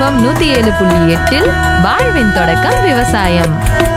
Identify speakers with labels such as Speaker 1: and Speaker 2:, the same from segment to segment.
Speaker 1: FM நூத்தி ஏழு புள்ளி எட்டில் வாழ்வின் தொடக்கம் விவசாயம்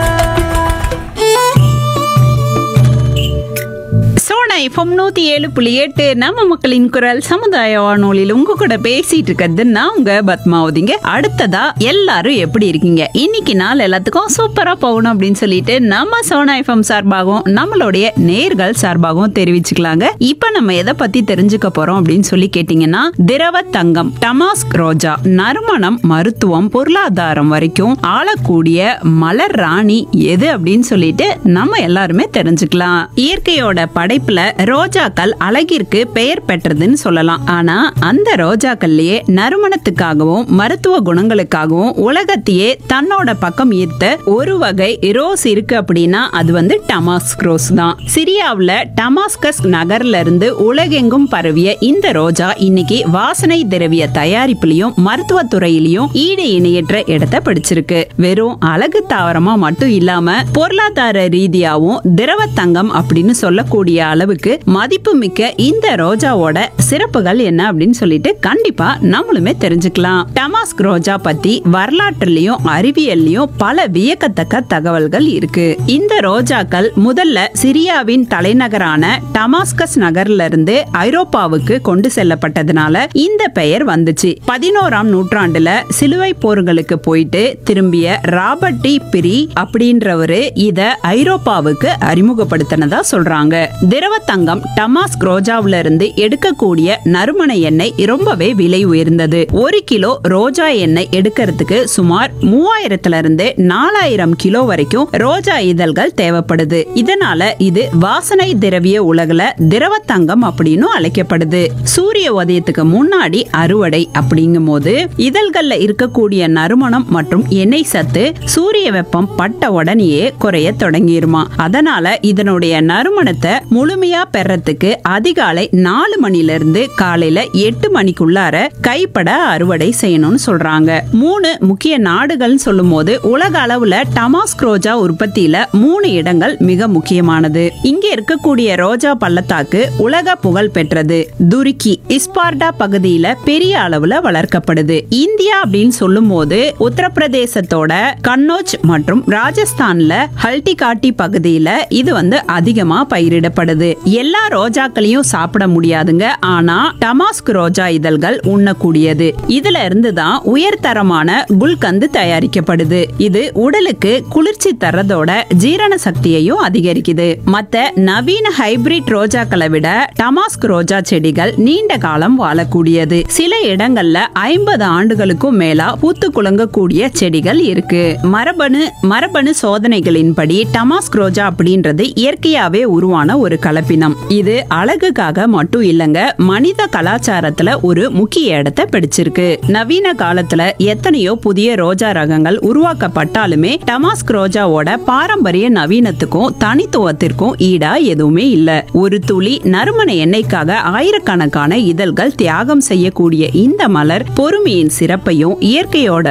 Speaker 2: சோனா எஃப்எம் நூத்தி ஏழு புள்ளி எட்டு நம்ம மக்களின் குரல் சமுதாய வானொலியில் உங்க கூட பேசிட்டு இருக்கிறது நான் உங்க பத்மாவதிங்க அடுத்ததா எல்லாரும் எப்படி இருக்கீங்க இன்னைக்கு நாள் எல்லாத்துக்கும் சூப்பரா போகணும் அப்படின்னு சொல்லிட்டு நம்ம சோனா எஃப்எம் சார்பாகவும் நம்மளுடைய நேர்கள் சார்பாகவும் தெரிவிச்சுக்கலாங்க இப்ப நம்ம எதை பத்தி தெரிஞ்சுக்க போறோம் அப்படின்னு சொல்லி கேட்டீங்கன்னா திரவ தங்கம் டமாஸ்க் ரோஜா நறுமணம் மருத்துவம் பொருளாதாரம் வரைக்கும் ஆளக்கூடிய மலர் ராணி எது அப்படின்னு சொல்லிட்டு நம்ம எல்லாருமே தெரிஞ்சுக்கலாம் இயற்கையோட படைப்புல ரோஜாக்கள் அழகிற்கு பெயர் பெற்றதுன்னு சொல்லலாம் ஆனா அந்த ரோஜாக்கள்லயே நறுமணத்துக்காகவும் மருத்துவ குணங்களுக்காகவும் உலகத்தையே தன்னோட பக்கம் ஈர்த்த ஒரு வகை ரோஸ் இருக்கு அப்படின்னா அது வந்து டமாஸ்க் ரோஸ் தான் சிரியாவுல டமாஸ்கஸ் நகர்ல இருந்து உலகெங்கும் பரவிய இந்த ரோஜா இன்னைக்கு வாசனை திரவிய தயாரிப்புலயும் மருத்துவ துறையிலயும் ஈடு இணையற்ற இடத்தை பிடிச்சிருக்கு வெறும் அழகு தாவரமா மட்டும் இல்லாம பொருளாதார ரீதியாவும் திரவ தங்கம் அப்படின்னு சொல்லக்கூடிய அளவுக்கு மதிப்பு மிக்க இந்த ரோஜாவோட சிறப்புகள் என்ன அப்படின்னு சொல்லிட்டு கண்டிப்பா நம்மளுமே தெரிஞ்சுக்கலாம் டமாஸ்க் ரோஜா பத்தி வரலாற்றுலயும் அறிவியல்லையும் பல வியக்கத்தக்க தகவல்கள் இருக்கு இந்த ரோஜாக்கள் முதல்ல சிரியாவின் தலைநகரான டமாஸ்கஸ் நகர்ல இருந்து ஐரோப்பாவுக்கு கொண்டு செல்லப்பட்டதுனால இந்த பெயர் வந்துச்சு பதினோராம் நூற்றாண்டுல சிலுவை போர்களுக்கு போயிட்டு திரும்பிய ராபர்ட் டி பிரி அப்படின்றவரு இத ஐரோப்பாவுக்கு அறிமுகப்படுத்தினதா சொல்றாங்க திரவ தங்கம் டமாஸ்க் ரோஜாவுல இருந்து எடுக்கக்கூடிய நறுமண எண்ணெய் ரொம்பவே விலை உயர்ந்தது ஒரு கிலோ ரோஜா எண்ணெய் எடுக்கிறதுக்கு சுமார் மூவாயிரத்துல இருந்து நாலாயிரம் கிலோ வரைக்கும் ரோஜா இதழ்கள் தேவைப்படுது இதனால இது வாசனை திரவிய உலகுல திரவ தங்கம் அப்படின்னு அழைக்கப்படுது சூரிய உதயத்துக்கு முன்னாடி அறுவடை அப்படிங்கும் போது இதழ்கள்ல இருக்கக்கூடிய நறுமணம் மற்றும் எண்ணெய் சத்து சூரிய வெப்பம் பட்ட உடனேயே குறைய தொடங்கிருமா அதனால இதனுடைய நறுமணத்தை முழுமையா பெறத்துக்கு அதிகாலை நாலு மணில இருந்து காலையில எட்டு மணிக்குள்ளார கைப்பட அறுவடை செய்யணும்னு சொல்றாங்க மூணு முக்கிய நாடுகள்னு சொல்லும் போது உலக அளவுல டமாஸ்க் ரோஜா உற்பத்தியில மூணு இடங்கள் மிக முக்கியமானது இங்க இருக்கக்கூடிய ரோஜா பள்ளத்தாக்கு உலக புகழ் பெற்றது துருக்கி இஸ்பார்டா பகுதியில பெரிய அளவுல வளர்க்கப்படுது இந்தியா அப்படின்னு சொல்லும் போது உத்தரப்பிரதேசத்தோட கன்னோஜ் மற்றும் ராஜஸ்தான்ல ஹல்டிகாட்டி பகுதியில இது வந்து அதிகமா பயிரிடப்படுது எல்லா ரோஜாக்களையும் சாப்பிட முடியாதுங்க ஆனா டமாஸ்க் ரோஜா இதழ்கள் உண்ணக்கூடியது இதுல இருந்து தான் உயர்தரமான குல்கந்து தயாரிக்கப்படுது இது உடலுக்கு குளிர்ச்சி தர்றதோட ஜீரண சக்தியையும் அதிகரிக்குது மத்த நவீன ஹைபிரிட் ரோஜாக்களை விட டமாஸ்க் ரோஜா செடிகள் நீண்ட காலம் வாழக்கூடியது சில இடங்கள்ல ஐம்பது ஆண்டுகளுக்கும் மேலா பூத்து குலுங்கக்கூடிய செடிகள் இருக்கு மரபணு மரபணு சோதனைகளின்படி டமாஸ்க் ரோஜா அப்படின்றது இயற்கையாவே உருவான ஒரு கலப்பினம் இது அழகுக்காக மட்டும் இல்லங்க மனித கலாச்சாரத்துல ஒரு முக்கிய இடத்தை பிடிச்சிருக்கு நவீன காலத்துல எத்தனையோ புதிய ரோஜா ரகங்கள் உருவாக்கப்பட்டாலுமே டமாஸ்க் ரோஜாவோட பாரம்பரிய நவீனத்துக்கும் தனித்துவத்திற்கும் ஈடா எதுவுமே இல்ல ஒரு துளி நறுமண எண்ணெய்க்காக ஆயிரக்கணக்கான இதழ்கள் தியாகம் செய்யக்கூடிய இந்த மலர் பொறுமையின் சிறப்பையும் இயற்கையோட